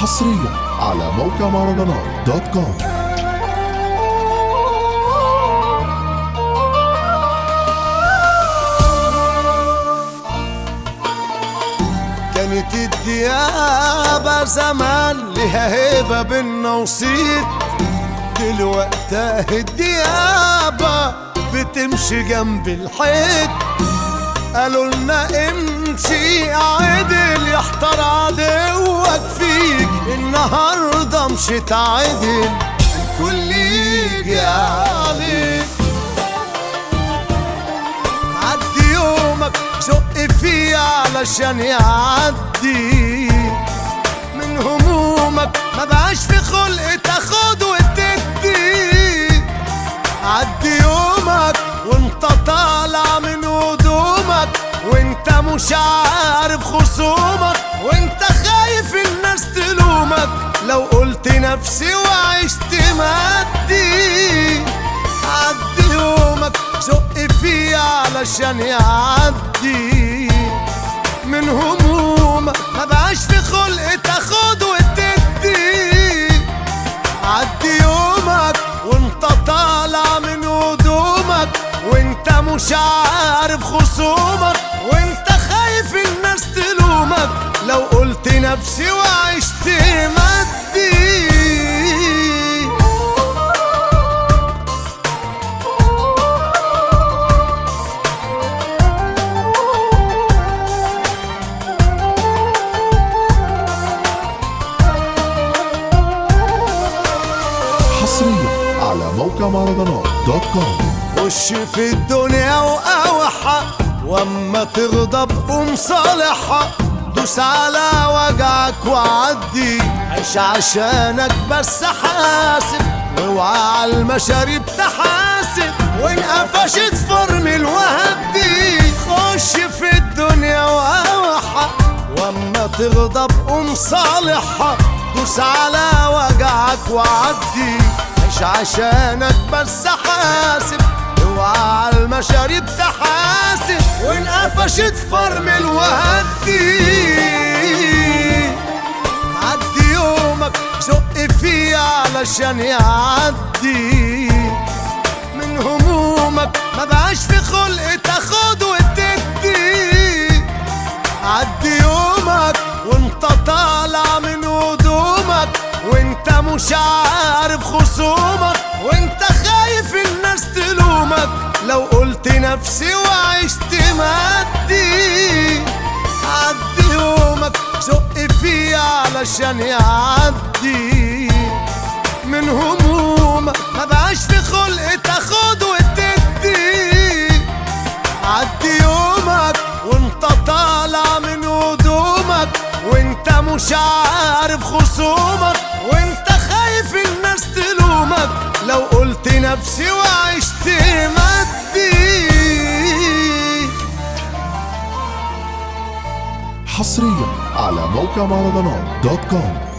حصريا على موقع مهرجانات دوت كوم كانت الديابة زمان لها هيبة بينا وصيت دلوقتي الديابة بتمشي جنب الحيط قالوا لنا امشي عدل يحتار عدوك فيك النهارده مشيت عدل الكل يجي عليك عدي يومك زق فيه علشان يعدي من همومك ما بقاش في خلق تاخد وتدي عدي يومك وانت طالع من هدومك وانت مش عارف خصومك وانت خايف الناس تلومك لو قلت نفسي وعشت مادي عدي يومك زق فيه علشان يعدي من همومك ما بقاش في خلق تاخد وتدي عدي يومك وانت طالع من هدومك وانت مش عارف خصومك وانت خايف الناس تلومك لو قلت نفسي وعشت مادي حصريا على موقع مهرجانات دوت كوم خش في الدنيا وأوحى واما تغضب قوم صالحها دوس على وجعك وعدي عيش عشانك بس حاسب واوعى على المشاريب تحاسب وان قفشت فرمل وهدي خش في الدنيا وأوحى واما تغضب قوم صالحها دوس على وجعك وعدي عيش عشانك بس حاسب اوعى على المشاريب تحاسب وان قفشت فرمل وهدي عدي يومك زق فيه علشان يعدي من همومك ما بقاش في خلق تاخد وتدي عدي يومك وانت طالع من هدومك وانت مش عارف خصومك وانت خايف الناس تلومك لو قلت نفسي وعشت مادي عدي يومك زق فيه علشان يعدي من همومك ما بقاش في خلق تاخد وتدي عدي يومك وانت طالع من هدومك وانت مش عارف خصومك وانت خايف الناس تلومك لو قلت نفسي وعشت مادي حصريا على موقع مهرجانات دوت كوم